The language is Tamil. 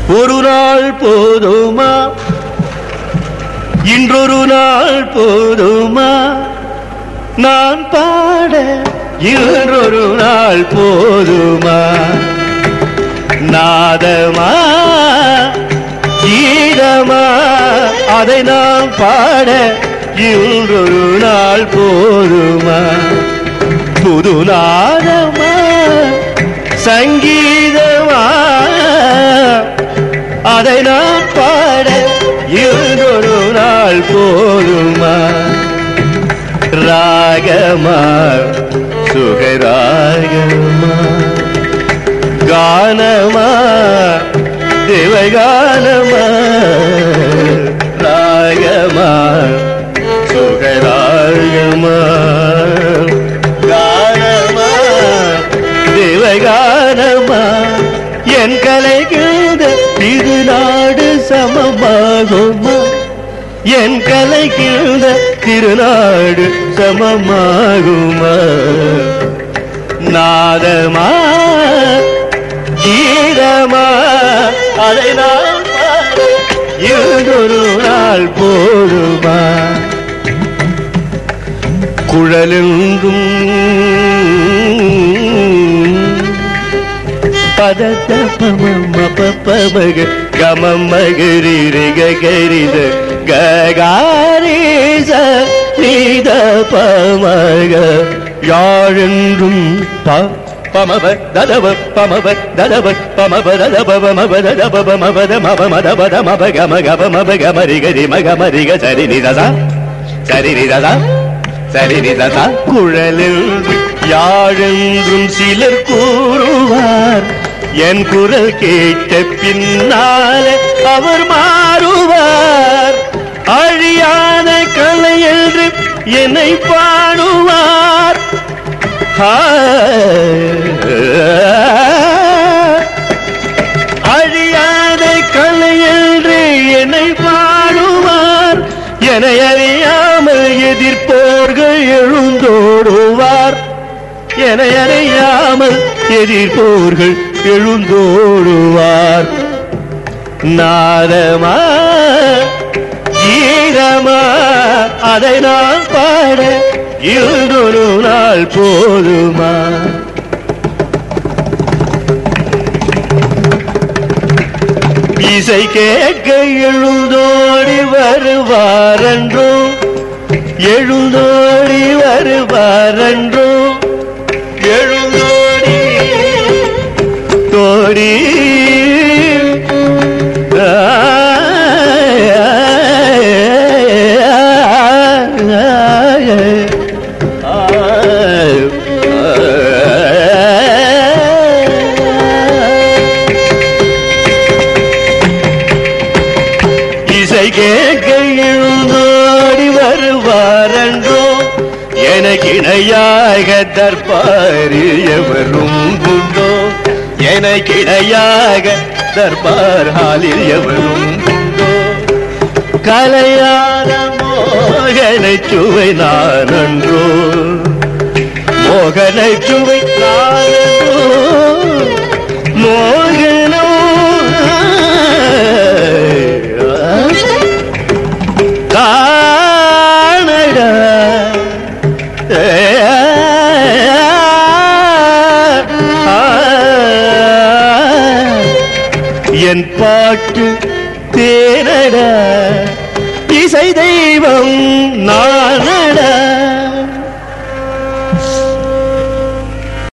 ஒரு நாள் போதுமா இன்றொரு நாள் போதுமா நான் பாட இன்றொரு நாள் போதுமா நாதமா கீதமா அதை நாம் பாட இன்றொரு நாள் போதுமா புது நாதமா சங்கீதமா அதை நாம் பாட இன்றொரு நாள் போதுமா ராகமா சுகராகமா கானமா தேவகானமா ராகமா சுகராகமா கானமா தேவகானமா என் கலைகிழ்ந்த திருநாடு சமமாகுமா என் கலைகிழ்ந்த திருநாடு சமமாகுமா நாதமா கீதமா அதை நான் பாட இன்றொரு நாள் போடுமா குழலெங்கும் பதத்த பமம பப்பமக கமம் மகரிரி கரித ககாரிச நீத பமக யாழென்றும் ப பமப ததப பமப ததப பமப ததப பமப ததப பமப தமப மதப தமப கம கப மப கமரி கரி மக மரிக சரி நிததா சரி நிததா சரி நிததா குழலில் யாழென்றும் சிலர் கூறுவார் என் குரல் கேட்ட பின்னாலே அவர் மாறுவார் அழியாத கலை என்று என்னை பாடுவார் அழியாத கலை என்று என்னை பாடுவார் என அறியாமல் எதிர்ப்போர்கள் எழுந்தோடுவார் என அறியாமல் எதிர்ப்போர்கள் எழுந்தோடுவார் நாதமா கீதமா அதை நான் பாட இன்றொரு நாள் போதுமா இசை கேட்க எழுந்தோடி வருவாரன்றோ எழுந்தோடி வருவாரன்றோ எழுந்தோடி தோடி இசை கேட்க எழுந்தோடி வருவாரன்றோ எனக்கு இணையாக தர்பாரில் எவரும் உண்டோ எனக்கு இணையாக தர்பார் ஹாலில் எவரும் உண்டோ கலையான மோகனை சுவை நான் அன்றோ மோகனை சுவை நான் அன்றோ மோகனோ காணடா என் பாட்டு தேனடா இசை தெய்வம் நான்